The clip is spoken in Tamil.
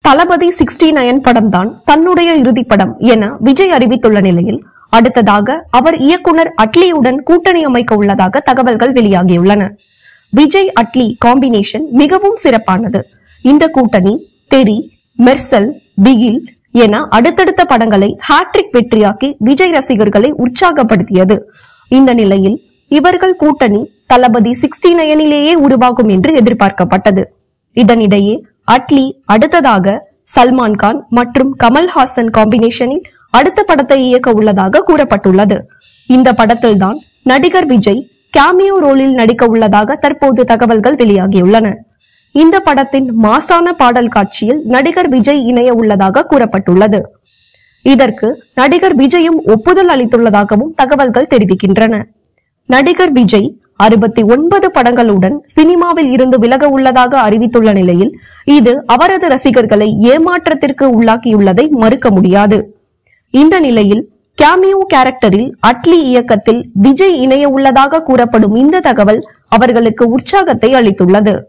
தளபதி சிக்ஸ்டி நயன் படம் தான் தன்னுடைய இறுதிப் படம் என விஜய் அறிவித்துள்ள நிலையில் அடுத்ததாக அவர் இயக்குனர் அட்லியுடன் கூட்டணி அமைக்க உள்ளதாக தகவல்கள் வெளியாகியுள்ளன விஜய் அட்லி காம்பினேஷன் மிகவும் சிறப்பானது இந்த கூட்டணி தெரி மெர்சல் பிகில் என அடுத்தடுத்த படங்களை ஹாட்ரிக் வெற்றியாக்கி விஜய் ரசிகர்களை உற்சாகப்படுத்தியது இந்த நிலையில் இவர்கள் கூட்டணி தளபதி சிக்ஸ்டி நயனிலேயே உருவாகும் என்று எதிர்பார்க்கப்பட்டது இதனிடையே அட்லி அடுத்ததாக சல்மான் கான் மற்றும் கமல்ஹாசன் காம்பினேஷனில் அடுத்த படத்தை இயக்க உள்ளதாக கூறப்பட்டுள்ளது இந்த படத்தில்தான் நடிகர் விஜய் கேமியோ ரோலில் நடிக்க உள்ளதாக தற்போது தகவல்கள் வெளியாகியுள்ளன இந்த படத்தின் மாசான பாடல் காட்சியில் நடிகர் விஜய் இணைய உள்ளதாக கூறப்பட்டுள்ளது இதற்கு நடிகர் விஜயும் ஒப்புதல் அளித்துள்ளதாகவும் தகவல்கள் தெரிவிக்கின்றன நடிகர் விஜய் அறுபத்தி ஒன்பது படங்களுடன் சினிமாவில் இருந்து விலக உள்ளதாக அறிவித்துள்ள நிலையில் இது அவரது ரசிகர்களை ஏமாற்றத்திற்கு உள்ளாக்கியுள்ளதை மறுக்க முடியாது இந்த நிலையில் கேமியோ கேரக்டரில் அட்லி இயக்கத்தில் விஜய் இணைய உள்ளதாக கூறப்படும் இந்த தகவல் அவர்களுக்கு உற்சாகத்தை அளித்துள்ளது